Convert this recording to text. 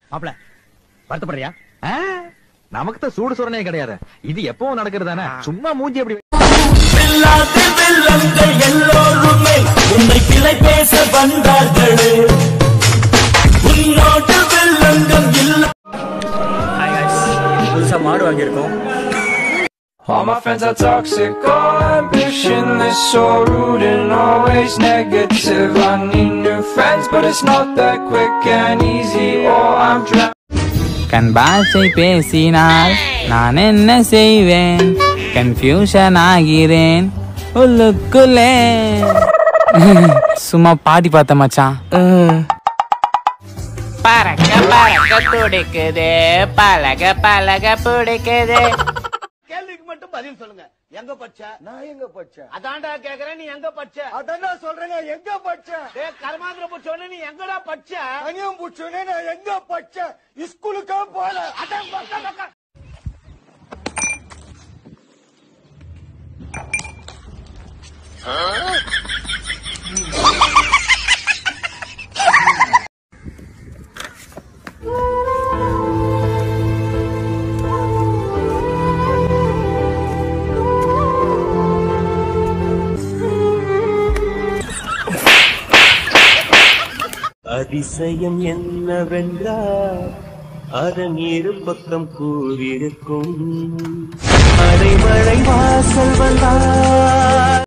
மாப்ள வருத்தப்படுறியா ஆ, நமக்கு தான் சூடு சுரணே கிடையாது இது எப்பவும் நடக்கிறது தானே சும்மா மூஞ்சி அப்படி பில்லாத்து பில்லங்கள் எல்லோருமே உன்னை கிளை பேச வந்தார்களே உன்னோட்டு பில்லங்கம் இல்ல புதுசா மாடு வாங்கியிருக்கோம் All my friends are toxic, all ambitionless, so rude and always negative. I need new friends, but it's not that quick and easy. Oh, I'm drowning. கண் பாஷை பேசினால் நான் என்ன செய்வேன் கன்ஃபியூஷன் ஆகிறேன் உள்ளுக்குள்ளே சும்மா பாடி பார்த்த மச்சான் பறக்க பறக்க துடிக்குது பழக பழக பிடிக்குது கேள்விக்கு மட்டும் பதில் சொல்லுங்க எங்க பச்ச நான் எங்க பச்ச அதான்டா கேக்குறேன் நீ எங்க பச்ச அதான் சொல்றேங்க எங்க பச்ச டேய் கர்மாந்திர புச்சோனே நீ எங்கடா பச்ச கனியம் புச்சோனே நான் எங்க பச்ச ஸ்கூலுக்கு போல அதான் பக்க பக்க அதிசயம் என்னவென்றால் அதன் இரு பக்கம் கூறியிருக்கும் அடைமழை வாசல் வந்தால்